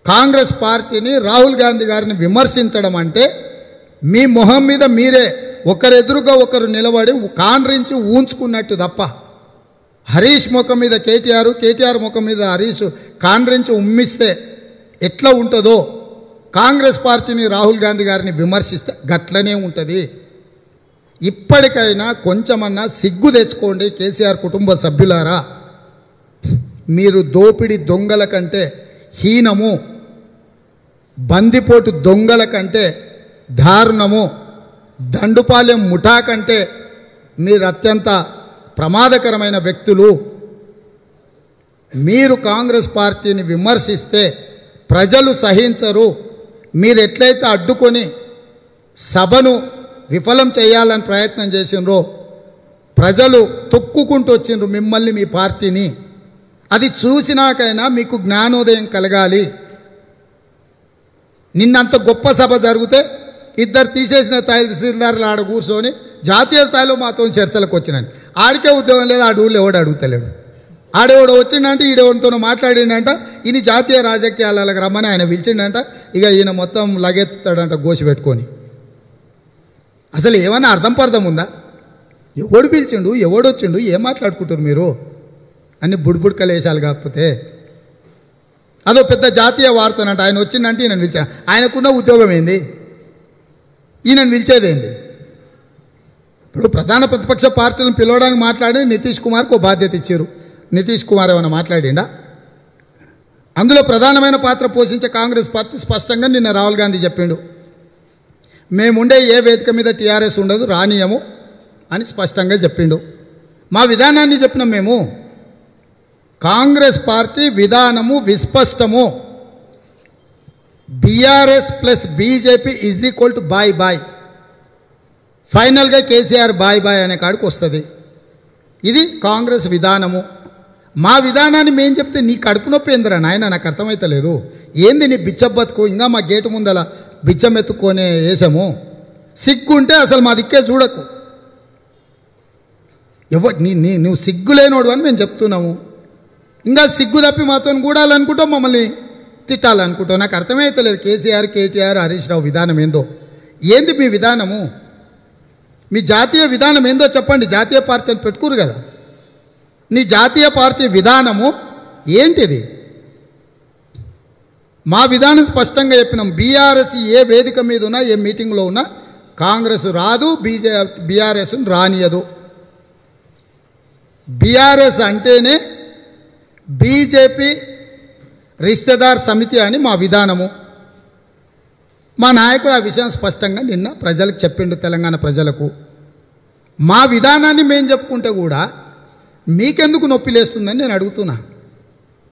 కాంగ్రెస్ పార్టీని రాహుల్ గాంధీ గారిని విమర్శించడం అంటే మీ మొహం మీద మీరే ఒకరెదురుగా ఒకరు నిలబడి కాండ్రించి ఊంచుకున్నట్టు తప్ప హరీష్ ముఖం మీద కేటీఆర్ కేటీఆర్ ముఖం మీద హరీష్ కాండ్రించి ఉమ్మిస్తే ఎట్లా ఉంటుందో కాంగ్రెస్ పార్టీని రాహుల్ గాంధీ గారిని విమర్శిస్తే గట్లనే ఉంటుంది ఇప్పటికైనా కొంచెమన్నా సిగ్గు తెచ్చుకోండి కేసీఆర్ కుటుంబ సభ్యులారా మీరు దోపిడి దొంగల కంటే హీనము బందిపోటు దొంగల కంటే దారుణము దండుపాలెం ముఠా కంటే మీరు అత్యంత ప్రమాదకరమైన వ్యక్తులు మీరు కాంగ్రెస్ పార్టీని విమర్శిస్తే ప్రజలు సహించరు మీరు ఎట్లయితే అడ్డుకొని సభను విఫలం చేయాలని ప్రయత్నం చేసినరో ప్రజలు తొక్కుకుంటూ వచ్చిండ్రు మిమ్మల్ని మీ పార్టీని అది చూసినాకైనా మీకు జ్ఞానోదయం కలగాలి నిన్నంత గొప్ప సభ జరిగితే ఇద్దరు తీసేసిన తహసీల్దారులు ఆడ కూర్చొని జాతీయ స్థాయిలో మాతో చర్చలకు వచ్చినాను ఆడికే ఉద్యోగం లేదు ఆడు ఊళ్ళో ఎవడు అడుగుతలేడు ఆడేవాడు వచ్చిండంటే ఈడెవడితో మాట్లాడిండంట ఈయన జాతీయ రాజకీయాలకు రమ్మని ఆయన పిలిచిండంట ఇక ఈయన మొత్తం లగెత్తుతాడంట గోసి పెట్టుకొని అసలు ఏమన్నా అర్థం పర్థం ఉందా ఎవడు పిలిచిండు ఎవడు వచ్చిండు ఏం మాట్లాడుకుంటారు మీరు అన్ని బుడిబుడికలు వేసాలి కాకపోతే అదో పెద్ద జాతీయ వార్తనంట ఆయన వచ్చిందంటే ఈయన పిలిచా ఆయనకున్న ఉద్యోగం ఏంది ఈయనను పిలిచేదేంది ఇప్పుడు ప్రధాన ప్రతిపక్ష పార్టీలను పిలవడానికి మాట్లాడి నితీష్ కుమార్కి ఒక బాధ్యత ఇచ్చారు నితీష్ కుమార్ ఏమైనా మాట్లాడిండా అందులో ప్రధానమైన పాత్ర పోషించే కాంగ్రెస్ పార్టీ స్పష్టంగా నిన్న రాహుల్ గాంధీ చెప్పిండు మేముండే ఏ వేదిక మీద టీఆర్ఎస్ ఉండదు రానియము అని స్పష్టంగా చెప్పిండు మా విధానాన్ని చెప్పినాం మేము కాంగ్రెస్ పార్టీ విధానము విస్పష్టము BRS plus BJP is equal to bye bye ఫైనల్గా కేసీఆర్ బాయ్ బాయ్ అనే కాడికి వస్తుంది ఇది కాంగ్రెస్ విధానము మా విధానాన్ని మేం చెప్తే నీ కడుపు నొప్పి ఏందిరా నాయన నాకు అర్థమైతలేదు ఏంది నీ బిచ్చ బతుకు ఇంకా మా గేటు ముందల బిచ్చం ఎత్తుకొని వేసాము సిగ్గుంటే అసలు మా దిక్కే చూడకు ఎవ నీ నీ నువ్వు సిగ్గు లేనోడు అని మేము చెప్తున్నాము ఇంకా సిగ్గు తప్పి మాతో కూడాలనుకుంటావు మమ్మల్ని తిట్టాలనుకుంటావు నాకు అర్థమైతలేదు కేసీఆర్ కేటీఆర్ హరీష్ రావు విధానం ఏందో ఏంది మీ విధానము మీ జాతీయ విధానం ఏందో చెప్పండి జాతీయ పార్టీని పెట్టుకురు కదా నీ జాతీయ పార్టీ విధానము ఏంటిది మా విధానం స్పష్టంగా చెప్పినాం బీఆర్ఎస్ ఏ వేదిక మీద ఉన్నా ఏ మీటింగ్లో ఉన్నా కాంగ్రెస్ రాదు బీజే బీఆర్ఎస్ రానియదు బీఆర్ఎస్ అంటేనే బీజేపీ రిష్తేదార్ సమితి అని మా విధానము మా నాయకుడు ఆ విషయం స్పష్టంగా నిన్న ప్రజలకు చెప్పిండు తెలంగాణ ప్రజలకు మా విధానాన్ని మేము చెప్పుకుంటే కూడా మీకెందుకు నొప్పి లేస్తుందని నేను అడుగుతున్నా